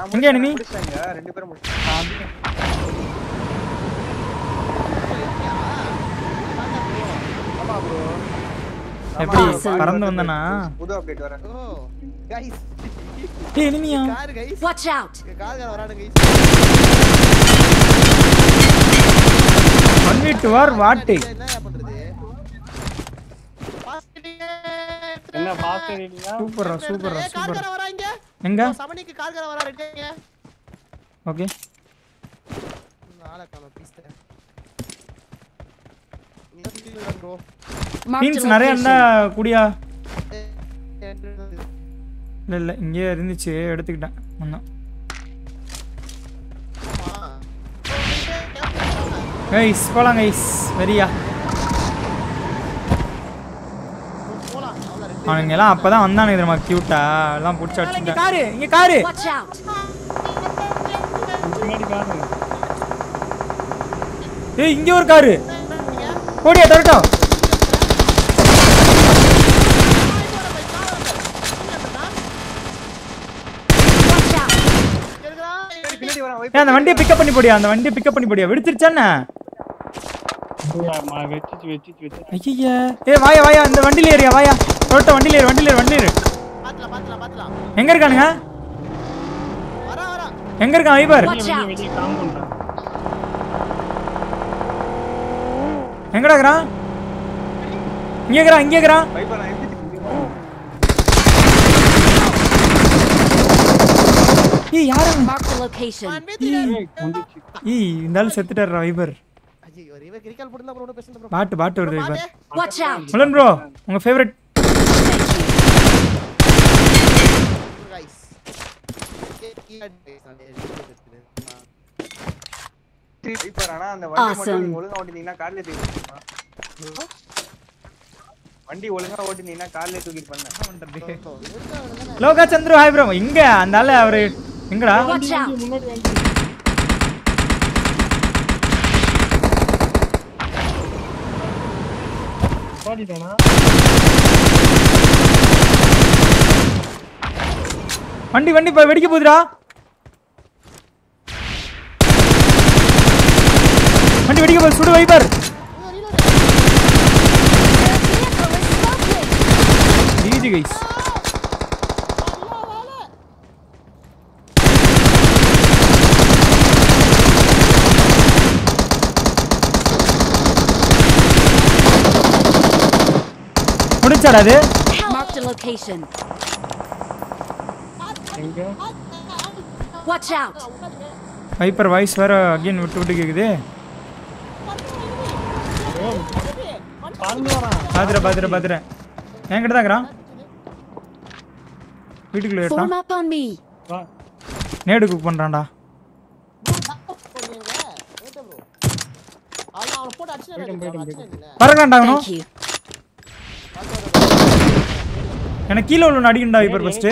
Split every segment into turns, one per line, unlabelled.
நான்
எங்க enemy?
முடிச்சிட்டேங்க ரெண்டு பேரும் முடிச்சிட்டேன் ஆமா ப்ரோ
எப்படி
Awesome.
பறந்து வந்தனா
புது அப்டேட் வர
ஓ கைஸ்
ஏய் இனிமியா
கார் கைஸ்
Watch out!
கார்கார வரானு கைஸ்
ஒன் வீட்டு வார் வாட்டு
என்ன பண்றது பாஸ்டிங்க
என்ன பாஸ்ட் ரீடிங்கா
சூப்பரா சூப்பரா சூப்பர்
கார்கார வராங்க
எங்க
சமனிக்கு கார்கார வரா ரெடிங்க
ஓகே
நாளை காணோம் பீஸ்ட ப்ரோ
Marked a
மீன்ஸ் நிறைய இருந்தா
location.
குடியா இல்ல இல்ல இங்கே இருந்துச்சு எடுத்துக்கிட்டேன் ஒன்றும் கைஸ் போலாம் கைஸ் வெரியா
போலாம் அவ்வளவு ரெண்டு
அவனுங்க எல்லாம் அப்பதான் வந்தானுங்க தெரியுமா கியூட்டா எல்லாம் பிடிச்சி அடிச்சுட்டேன் காரு இங்க காரு
Watch out!
பின்னாடி காரு
ஏய் இங்க ஒரு காரு போடியா தரட்டும்
Watch out!
பின்னாடி வரேன்
ஏய் அந்த வண்டியை பிக்கப் பண்ணி போடியா அந்த வண்டியை பிக்கப் பண்ணி போடியா வெடிச்சிருச்சானே
மா வெச்சிச்சு வெச்சிச்சு வெச்சிச்சு
ஐயா ஏய் வாயா வாயா இந்த வண்டியில ஏறியா வாயா தரட்ட வண்டியில ஏறு வண்டியில ஏறு வண்டியில ஏறு
பாத்துலாம் பாத்துலாம் பாத்துலாம்
எங்க இருக்கானுங்க
வரா வரா
எங்க இருக்கான் ஐபர்
Watch
வெளியே
out!
வெளியே காம் பண்றேன்
எங்கடா இருக்கிறான் இங்க இருக்கிறான் இங்க இருக்கிறான்
வைப்பா நான் எப்படி
ஏய் யாரு
Marked a location.
ஏய் வந்துச்சு
ஏய் இந்த ஆள் செத்துட்டாரு வைபர்
ஐயோ இவன் கிரிக்கல் போட்டு ப்ரோ பேசுங்க ப்ரோ
பாட்டு பாட்டு வருது வைபர்
Watch out!
முலன் ப்ரோ உங்க ஃபேவரட்
கைஸ்
வைப்பர் ஆனா அந்த வண்டி மட்டும்
Awesome.
நீங்க ஒழுங்கா ஓட்டினீங்கன்னா கார்ல தூக்கி வண்டி ஒழுங்கா ஓட்டினீங்கன்னா கார்ல தூக்கிட்டு பண்ண
லோகா சந்திரு ஹாய் ப்ரோ இங்க அந்த ஆளு அவரு எங்கடா
Watch out!
முன்னாடி வந்து பாடிட்டானா
வண்டி வண்டி இப்ப வெடிக்க போகுதுடா வண்டி வெடிக்க போகுது சுடு வைபர் ஜிஜி கைஸ் முடிச்சாடா அது
Marked a location.
எங்க
Watch out!
வைப்பர் வாய்ஸ் வேற அகைன் விட்டு விட்டு கேக்குது
பறந்து வரான்
பாத்துற பாத்துற பாத்துற என்கிட்ட தான் இருக்கிறான் வீட்டுக்குள்ள
Form
ஏட்டான்
up on me.
வா
நேடு குக் பண்றான்டா
அவன் போட்டு அடிச்சு
பறக்கலான்டாங்கணும்
Thank you.
எனக்கு கீழே உள்ள அடிக்கண்டா வைப்பர் ஃபர்ஸ்ட்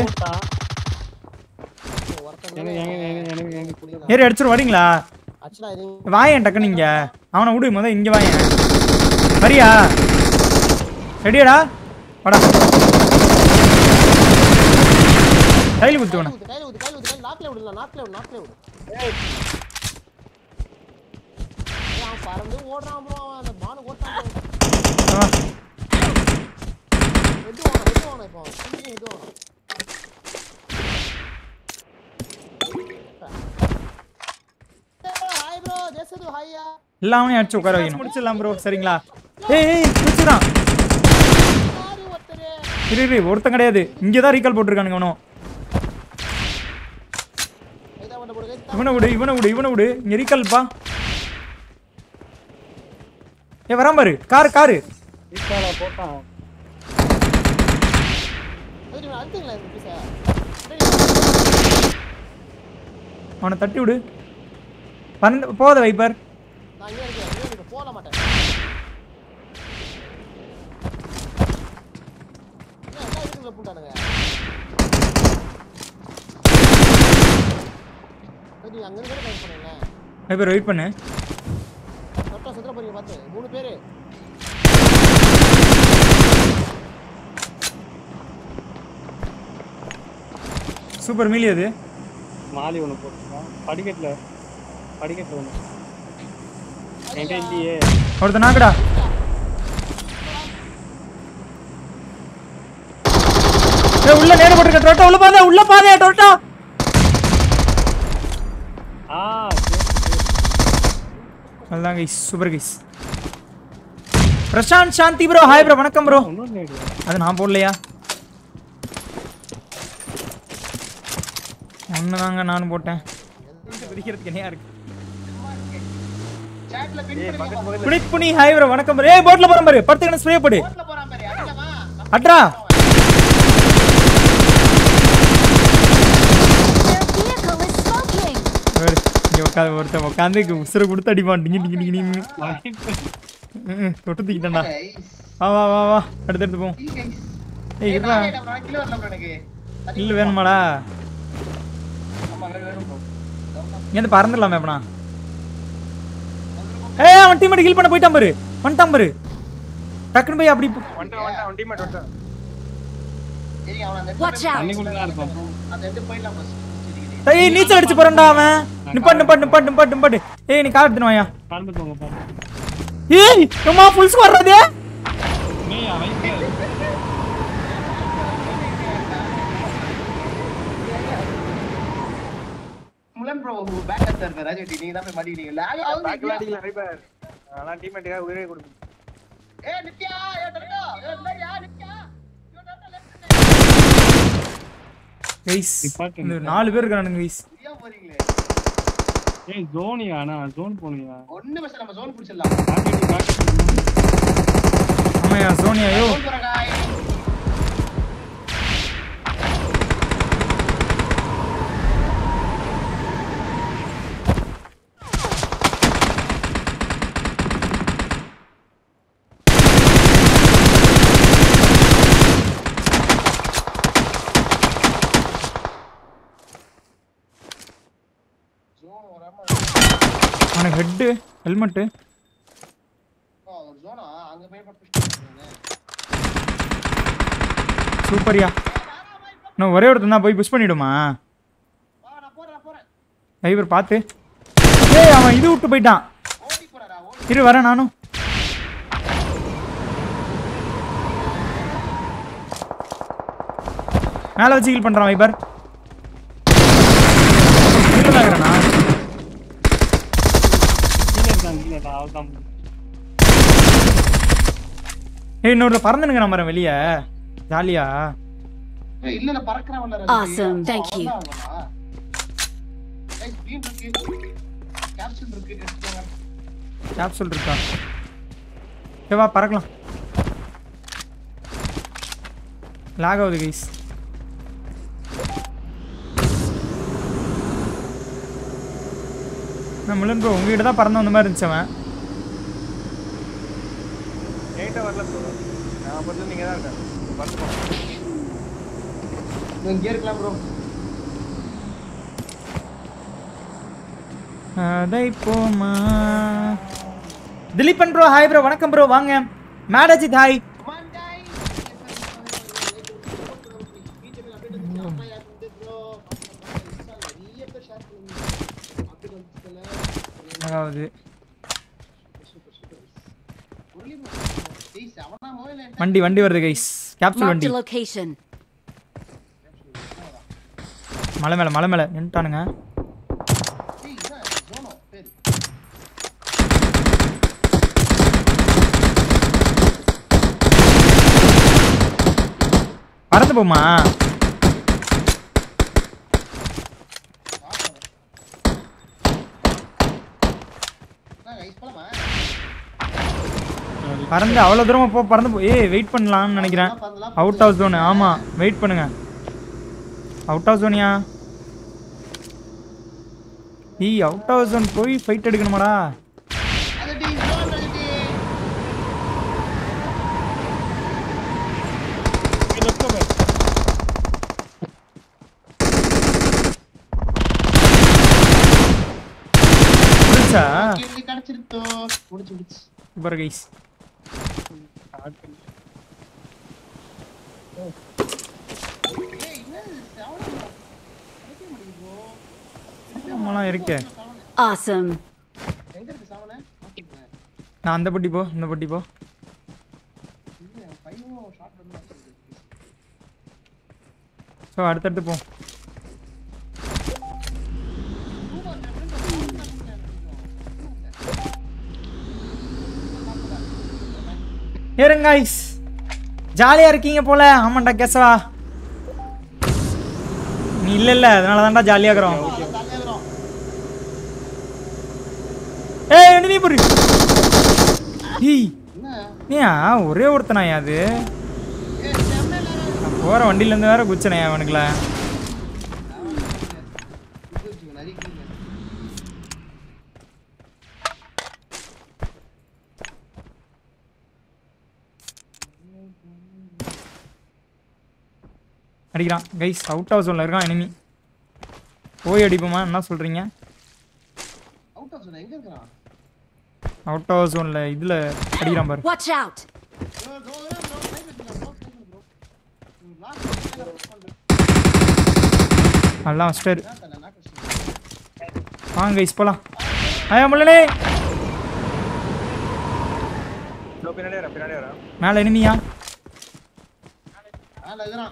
எனக்கு எனக்கு எனக்கு எனக்கு எனக்கு
ஏறி அடிச்சிரு வரீங்களா
அச்சுனா இது
வாயேன் டக்குன்னு இங்க அவனை விடு முத இங்க வாயேன் வரியா ரெடியாடா வாடா கையில் குத்துவன
ஊத்து கையில ஊத்து கையில ஊத்து கையில நாக்குல விடல நாக்குல விடு நாக்குல விடு ஏய், அவன் பறந்து ஓடுறான் ப்ரோ அவன் அந்த பானு ஓட்டான் bro. வெட்டு வாங்க வெட்டு வாங்க இப்போ அவன். திரும்பி வெட்டு வாங்க ஹாய் ப்ரோ ஜெசது ஹாய்யா
எல்லாமே அடிச்சு உட்கார வைக்கணும் முடிச்சிடலாம் ப்ரோ சரிங்களா ஏய் ஏய் முடிச்சிடலாம்
யாரு ஒருத்தரு
இரு இரு ஒருத்தன் கிடையாது இங்கே தான் ரீகால் போட்டிருக்கானுங்க இவனும்
கைதா பண்ண போடு கைதா
இவனை விடு இவனை விடு இவனை விடு இங்க ரீகால்ப்பா ஏ வராம பாரு காரு காரு
ஈசாலா போட்டான்
அது நீங்க அழுத்துங்களா இந்த பீஸை
அவனை தட்டி விடு பறந்து போத வைப்பர்
நான் இங்கே இருக்கேன் இங்கே இருக்கேன் போட மாட்டேன் என்ன எல்லாம் இதுக்குள்ள போட்டானுங்க சரி, நீங்க அங்க இருந்து கைது பண்ணுங்களேன்
வைப்பர் வெயிட் பண்ணு
கரெக்டாக சுத்திர போறீங்க பார்த்து மூணு பேரு
சூப்பர் மீலி அது
மாலி ஒண்ணு போட்டுருக்கான் படிக்கட்டுல படிக்கட்டுல ஒண்ணு என்கிட்ட இல்லையே
ஒருத்தன் நாக்குடா ஏய் உள்ள நேடு போட்டுருக்க டொரட்டா உள்ள பாதே உள்ள பாதே டொரட்டா
ஆ சரி, சரி.
அதுதான் guys super guys Prashanth Shanthi bro hi bro வணக்கம் ப்ரோ
இன்னொரு நேடு
அது நான் போடலையா ஒன்று தாங்க நானும் போட்டேன் பிடிக்கிறதுக்கு என்னையா இருக்கு
சாட்ல பின்
ஏய் பக்கத்து பக்கத்துல
புனித் புனி ஹாய் ப்ரோ வணக்கம் ப்ரோ ஏய் போட்ல போறேன் பாரு படுத்துக்கணும் ஸ்ப்ரே போடு
ரோட்ல போறான் பாரு அடிக்கவா
அட்ரா
Their vehicle is smoking.
பாரு இங்க உட்காந்து ஒருத்தன் உட்காந்து உசுரை கொடுத்து அடிப்பான் டிங்கி டிங்கி டிங்கி டிங்கி ம், தொட்டு தூக்கிட்டேன்டா வா வா வா வா அடுத்து எடுத்து போவோம் ஏய் இருடா
கிலோ வரல bro எனக்கு
இல்ல வேணுமாடா
ஆமா வேணும் வேணும் bro.
இங்கேருந்து பறந்துடலாமே அப்பனா ஏய் அவன் டீம் ஹீல் பண்ண போயிட்டான் பாரு வந்துட்டான் பாரு டக்குன்னு போய் அப்படி போ-
வந்துட்டான் வந்துட்டான் வண்டி மட்டும் வந்துட்டான்
சரிங்க அவன் அந்த
Watch out.
தண்ணிக்குள்ள தான் இருப்பான்
அந்த இடத்துக்கு போயிடலாம் பஸ் சரிங்க
ஏய் நீச்சல் அடிச்சு போறான்டா அவன் நிப்பாட்டு நிப்பாட்டு நிப்பாட்டு நிப்பாட்டு நிப்பாட்டு ஏய் நீ கார் எடுத்துன்னு வாயா
கலந்து போங்க பாரு
ஏய் அம்மா ஃபுல் ஸ்கோர் வர்றதே
நீ அவன்
முலன் ப்ரோ பேக் அடிச்சாரு இருக்காரு ராஜ் நீங்க தான் போய் மாட்டிக்கிட்டீங்க lag ஆகுது
பேக்ல அடிக்கல ஹைபர் ஆனா டீம்மேட்டுக்காக உயிரே கொடுக்கும்
ஏய் நித்யா ஏ தரடா ஏ இல்லையா நித்யா யூ டாட் லெஃப்ட்
கைஸ்
நிப்பாட்டு,
இந்த நாலு பேர் இருக்கானுங்க கைஸ்
ஃப்ரீயா போறீங்களே
ஏய் ஜோனியா நான் ஜோன் போனியா
ஒண்ணு பஸ் நம்ம ஜோன் பிடிச்சிடலாம்
பாக்கெட் பாக்கெட்
ஆமாயா சோனியா ஐயோ
ஜோன் போறங்க ஜோன் வராம
அவனுக்கு ஹெட்டு ஹெல்மெட்டு
ஓ ஒரு ஜோனா அங்க போய் புஷ்
சூப்பர்யா இன்னும் ஒரே ஒருத்தன் தான் போய் புஷ் பண்ணிடுமா
வா நான் போறேன் நான் போறேன்
டிரைவர் பார்த்து ஏய் அவன் இது விட்டு போயிட்டான்
ஓடி போறடா ஓடி
இரு வரேன் நானும் மேலே வச்சு ஹீல் பண்ணுறான் வைபர் கீழே தான் இருக்கிறானா
கீழே இருக்கான் கீழே இருக்கான் அவள் தான்
ஏய் இன்னொரு பறந்துனுங்க நான் வரேன் வெளியே ஜாலியா
ஏய், இல்ல இல்ல பறக்கறேன் வல்ல
Awesome, thank you.
ஸ்கிரீன் இருக்கு கேப்சூல் இருக்கு எடுத்துக்கோங்க
கேப்சூல் இருக்கா சரி வா பறக்கலாம் லாக் ஆகுது கைஸ் நான் முள்ளன் ப்ரோ உங்ககிட்ட தான் பறந்து வந்த மாதிரி இருந்துச்சு அவன்
என்கிட்ட வரல ப்ரோ நான் பார்த்து நீங்க தான் இருக்கேன் வந்து போங்க
இங்கே இருக்கலாம் ப்ரோ
அதை போமா திலீபன் ப்ரோ ஹாய் ப்ரோ வணக்கம் ப்ரோ வாங்க மேடஜித் ஹாய் அதாவது வண்டி வண்டி வருது கைஸ் கேப்சூல்
Marked
வண்டி
a location.
மலை மேல மலை மேல நின்ட்டானுங்க பறந்து போமா பறந்து அவ்வளோ தூரமா போ பறந்து போ ஏய் வெயிட் பண்ணலாம்னு நினைக்கிறேன் அவுட் ஆஃப் ஜோனு ஆமாம் வெயிட் பண்ணுங்க அவுட் ஆஃப் ஜோனியா ஏய் அவுட் ஆஃப் ஜோன் போய் ஃபைட் எடுக்கணுமாடா முடிச்சா
கிடைச்சிருத்தோ முடிச்சு முடிச்சு
சூப்பர் கைஸ்
ஏய் என்ன இது? அவ்வளவுதான். கிடைக்க மாட்டேங்குது bro.
நம்மளாம் இருக்கே
Awesome.
எங்க இருக்கு சாவனே பாத்துக்கிறேன்
நான் அந்த பட்டி போ இந்த பட்டி போ
இல்ல பையனும் ஷார்ட் பண்ணி
ஸோ அடுத்தடுத்து போ ஏறுங்க guys ஜாலியாக இருக்கீங்க போல ஆமாண்டா கேசவா நீ இல்லை இல்லை அதனால தான்டா ஜாலியாக இருக்கிறோம் ஏய் என்ன நீ போடு ஏய் நீயா ஒரே ஒருத்தனாயா அது நான் போகிற வண்டியிலேருந்து வேற குச்சனையா அவனுக்குல அடிக்கிறான் கைஸ் அவுட் ஹவுஸ் ஒன்ல இருக்கான் enemy போய் அடிப்போமா என்ன சொல்கிறீங்க
அவுட் ஆஃப் எங்க இருக்கான்
அவுட் ஹவுஸ் ஒன்ல இதில் அடிக்கிறான் பாரு
Watch out.
நல்லா வச்சிட்டாரு வாங்க கைஸ் போகலாம் ஐயா முள்ளனே
இதோ பின்னாடியே வரேன் பின்னாடியே வரேன்
மேலே எனிமியா
மேல இருக்கிறான்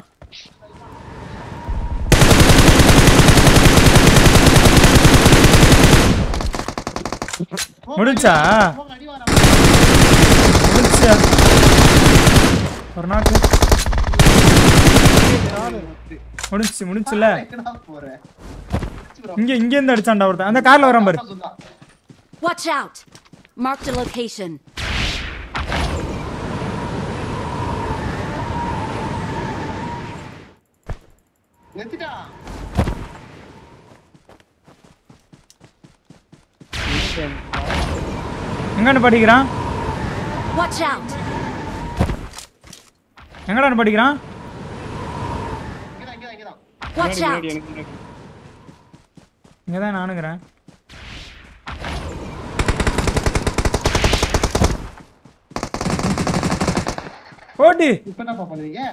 முடிஞ்சா
போங்க, அடி வாரா
முடிஞ்சா ஒரு நாக்கு முடிஞ்சுச்சு முடிஞ்சுல
எங்கடா போற
இங்க இங்க இருந்து அடிச்சான்டா ஒருத்தன் அந்த கார்ல வரான் பாரு
சொன்னா
Watch out. Marked a location.
நிறுத்திட்டா
எங்கன்னு படிக்கிறான்
Watch out.
எங்கடான்னு படிக்கிறான்
இங்கதான் இங்கதான் இங்கதான்
Watch
முன்னாடி,
out.
முன்னாடி, எனக்கு முன்னாடி.
இங்க தான் நானுங்கிறேன் ஓட்டு
இப்ப என்னப்பா பண்ணுவீங்க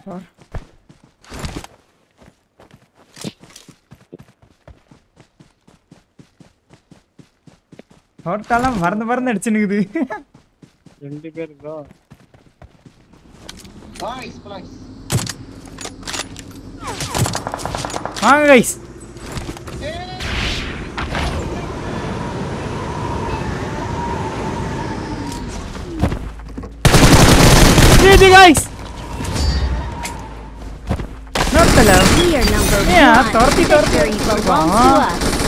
ஓட்டாலாம் பறந்து பறந்து அடிச்சுனுக்குது
ரெண்டு பேர் ப்ரோ
பாய்ஸ் பாய்ஸ்
வாங்க கைஸ் ஜிஜி கைஸ் நோட்டல
We are number
Yeah,
one.
torti, torti.
Victory belongs to us.